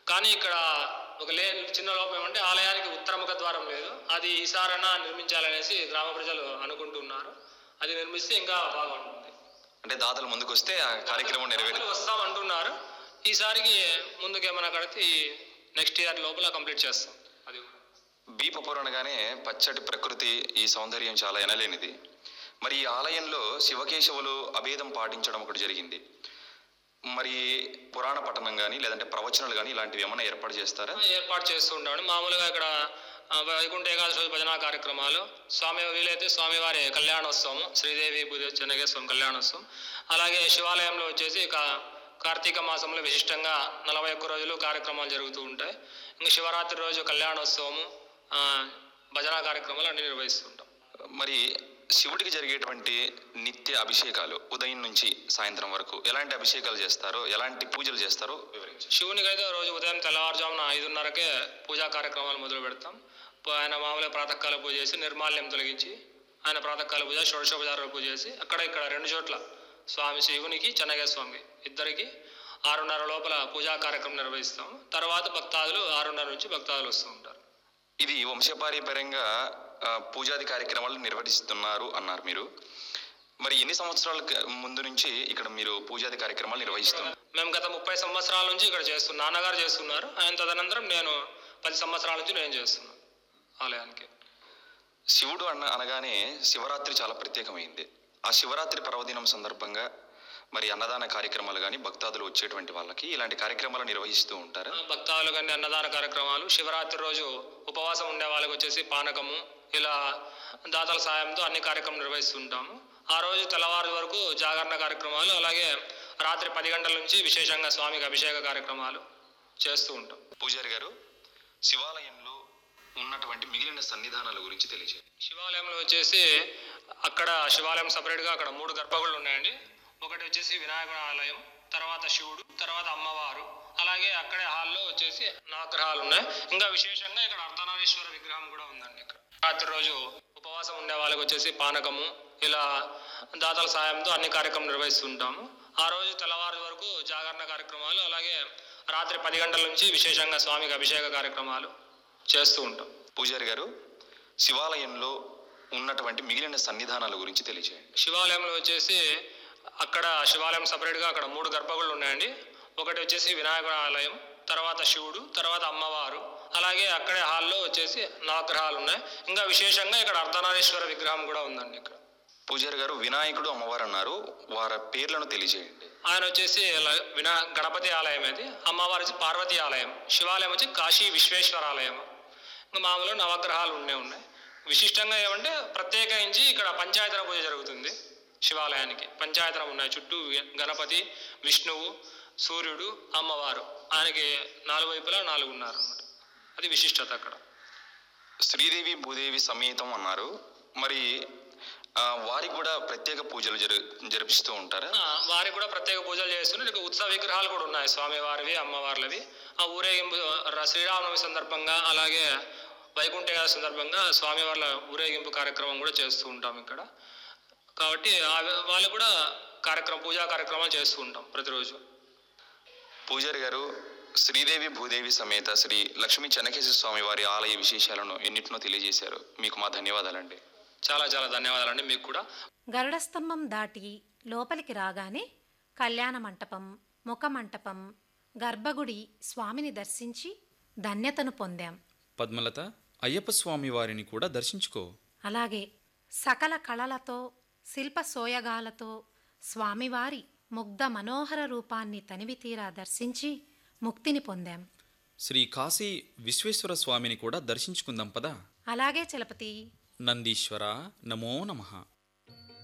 కానీ ఇక్కడ ఒక లే చిన్న లోపం ఏమంటే ఆలయానికి ఉత్తర ముఖ ద్వారం లేదు అది ఈసారైనా నిర్మించాలనేసి గ్రామ ప్రజలు అనుకుంటున్నారు అది నిర్మిస్తే ఇంకా బాగుంటుంది అంటే దాతలు ముందుకు వస్తే ఆ కార్యక్రమం నెరవేరు వాళ్ళు వస్తాం అంటున్నారు ఈసారికి ముందుకు ఏమైనా కడితే నెక్స్ట్ ఇయర్ లోపల కంప్లీట్ చేస్తాం అది కూడా. బీపపురం అనగానే పచ్చటి ప్రకృతి ఈ సౌందర్యం చాలా ఎనలేనిది మరి ఈ ఆలయంలో శివకేశవులు అభేదం పాటించడం ఒకటి జరిగింది మరి పురాణ పఠనం కానీ లేదంటే ప్రవచనాలు కానీ ఇలాంటివి ఏమైనా ఏర్పాటు చేస్తారా ఏర్పాటు చేస్తూ ఉంటాడు మామూలుగా ఇక్కడ ఆ, వైకుంఠ ఏకాదశి రోజు భజన కార్యక్రమాలు స్వామి వీలైతే స్వామివారి కళ్యాణోత్సవం శ్రీదేవి భూదేవి చెన్నకేశ్వరం కళ్యాణోత్సవం అలాగే శివాలయంలో వచ్చేసి కా- కార్తీక మాసంలో విశిష్టంగా నలభై ఒక్క రోజులు కార్యక్రమాలు జరుగుతూ ఉంటాయి ఇంకా శివరాత్రి రోజు కళ్యాణోత్సవము ఆ, భజన కార్యక్రమాలు అన్ని నిర్వహిస్తుంటాం మరి శివుడికి జరిగేటువంటి నిత్య అభిషేకాలు ఉదయం నుంచి సాయంత్రం వరకు ఎలాంటి అభిషేకాలు చేస్తారో ఎలాంటి పూజలు చేస్తారో వివరించండి శివునికి అయితే రోజు ఉదయం తెల్లవారుజామున ఐదున్నరకే పూజా కార్యక్రమాలు మొదలు పెడతాం ప- ఆయన మామూలుగా ప్రాతకాల పూజ చేసి నిర్మాల్యం తొలగించి ఆయన ప్రాతకాల పూజ షోడశోపచార పూజ చేసి అక్కడ ఇక్కడ రెండు చోట్ల స్వామి శివునికి చెన్నగే స్వామికి ఇద్దరికి ఆరున్నర లోపల పూజా కార్యక్రమం నిర్వహిస్తాం తర్వాత భక్తాదులు ఆరున్నర నుంచి భక్తాదులు వస్తూ ఉంటారు ఇది వంశపారంపర్యంగా ఆ, పూజాది కార్యక్రమాలు నిర్వహిస్తున్నారు అన్నారు మీరు మరి ఎన్ని సంవత్సరాల క- ముందు నుంచి ఇక్కడ మీరు పూజాది కార్యక్రమాలు నిర్వహిస్తున్నారు మేము గత ముప్పై సంవత్సరాల నుంచి ఇక్కడ చేస్తున్నాం నాన్నగారు చేస్తున్నారు ఆయన తదనంతరం నేను పది సంవత్సరాల నుంచి నేను చేస్తున్నాను ఆలయానికి శివుడు అన్న అనగానే శివరాత్రి చాలా ప్రత్యేకమైంది ఆ శివరాత్రి పర్వదినం సందర్భంగా మరి అన్నదాన కార్యక్రమాలు కానీ భక్తాదులు వచ్చేటువంటి వాళ్ళకి ఇలాంటి కార్యక్రమాలు నిర్వహిస్తూ ఉంటారా భక్తాదులు కానీ అన్నదాన కార్యక్రమాలు శివరాత్రి రోజు ఉపవాసం ఉండే వాళ్ళకి వచ్చేసి పానకము ఇలా దాతల సాయంతో అన్ని కార్యక్రమాలు నిర్వహిస్తుంటాము ఆ రోజు తెల్లవారు వరకు జాగరణ కార్యక్రమాలు అలాగే రాత్రి పది గంటల నుంచి విశేషంగా స్వామికి అభిషేక కార్యక్రమాలు చేస్తూ ఉంటాం పూజారి గారు శివాలయంలో ఉన్నటువంటి మిగిలిన సన్నిధానాల గురించి తెలియజేయండి శివాలయంలో వచ్చేసి అక్కడ శివాలయం సపరేట్గా అక్కడ మూడు గర్భగుళ్ళు ఉన్నాయండి ఒకటి వచ్చేసి వినాయకుడి ఆలయం తర్వాత శివుడు తర్వాత అమ్మవారు అలాగే అక్కడే హాల్లో వచ్చేసి నవగ్రహాలు ఉన్నాయి ఇంకా విశేషంగా ఇక్కడ అర్ధనారీశ్వర విగ్రహం కూడా ఉందండి ఇక్కడ రాత్రి రోజు ఉపవాసం ఉండే వాళ్ళకి వచ్చేసి పానకము ఇలా దాతల సాయంతో అన్ని కార్యక్రమాలు నిర్వహిస్తుంటాము ఆ రోజు తెల్లవారు వరకు జాగరణ కార్యక్రమాలు అలాగే రాత్రి పది గంటల నుంచి విశేషంగా స్వామికి అభిషేక కార్యక్రమాలు చేస్తూ ఉంటాం పూజారి గారు శివాలయంలో ఉన్నటువంటి మిగిలిన సన్నిధానాల గురించి తెలియజేయండి శివాలయంలో వచ్చేసి అక్కడ శివాలయం సపరేట్గా అక్కడ మూడు గర్భగుళ్ళు ఉన్నాయండి ఒకటి వచ్చేసి వినాయకుడి ఆలయం తర్వాత శివుడు తర్వాత అమ్మవారు అలాగే అక్కడే హాల్లో వచ్చేసి నవగ్రహాలు ఉన్నాయి ఇంకా విశేషంగా ఇక్కడ అర్ధనారీశ్వర విగ్రహం కూడా ఉందండి ఇక్కడ పూజారి గారు వినాయకుడు అమ్మవారు అన్నారు వారి పేర్లను తెలియజేయండి ఆయన వచ్చేసి ల- వినా గణపతి ఆలయం అది అమ్మవారి వచ్చి పార్వతీ ఆలయం శివాలయం వచ్చి కాశీ విశ్వేశ్వర ఆలయం ఇంకా మామూలుగా నవగ్రహాలు ఉండే ఉన్నాయి విశిష్టంగా ఏమంటే ప్రత్యేకించి ఇక్కడ పంచాయతన పూజ జరుగుతుంది శివాలయానికి పంచాయతనం ఉన్నాయి చుట్టూ వి- గణపతి విష్ణువు సూర్యుడు అమ్మవారు ఆయనకి నాలుగు వైపులా నాలుగు ఉన్నారు అన్నమాట అది విశిష్టత అక్కడ శ్రీదేవి భూదేవి సమేతం అన్నారు మరి ఆ, వారికి కూడా ప్రత్యేక పూజలు జరి జరిపిస్తూ ఉంటారా ఆ, వారికి కూడా ప్రత్యేక పూజలు చేస్తున్నారు ఇక ఉత్సవ విగ్రహాలు కూడా ఉన్నాయి స్వామివారివి అమ్మవార్లవి ఆ ఊరేగింపు ర- శ్రీరామనవమి సందర్భంగా అలాగే వైకుంఠ ఏకాదశి సందర్భంగా స్వామివార్ల ఊరేగింపు కార్యక్రమం కూడా చేస్తూ ఉంటాం ఇక్కడ కాబట్టి ఆ- వాళ్ళు కూడా కార్యక్రమం పూజా కార్యక్రమాలు చేస్తూ ఉంటాం ప్రతిరోజు పూజారి గారు శ్రీదేవి భూదేవి సమేత శ్రీ లక్ష్మీ చెన్నకేశ్వర స్వామి వారి ఆలయ విశేషాలను ఎన్నిటినో తెలియజేశారు మీకు మా ధన్యవాదాలండి చాలా చాలా ధన్యవాదాలండి మీకు కూడా గరుడ స్తంభం దాటి లోపలికి రాగానే కళ్యాణ మంటపం ముఖ మంటపం గర్భగుడి స్వామిని దర్శించి ధన్యతను పొందాం పద్మలత అయ్యప్ప స్వామి వారిని కూడా దర్శించుకో అలాగే సకల కళలతో శిల్ప సోయగాలతో స్వామివారి ముగ్ధ మనోహర రూపాన్ని తనివితీరా దర్శించి ముక్తిని పొందాం శ్రీ కాశీ విశ్వేశ్వర స్వామిని కూడా దర్శించుకుందాం పదా అలాగే చలపతి నందీశ్వర నమో నమః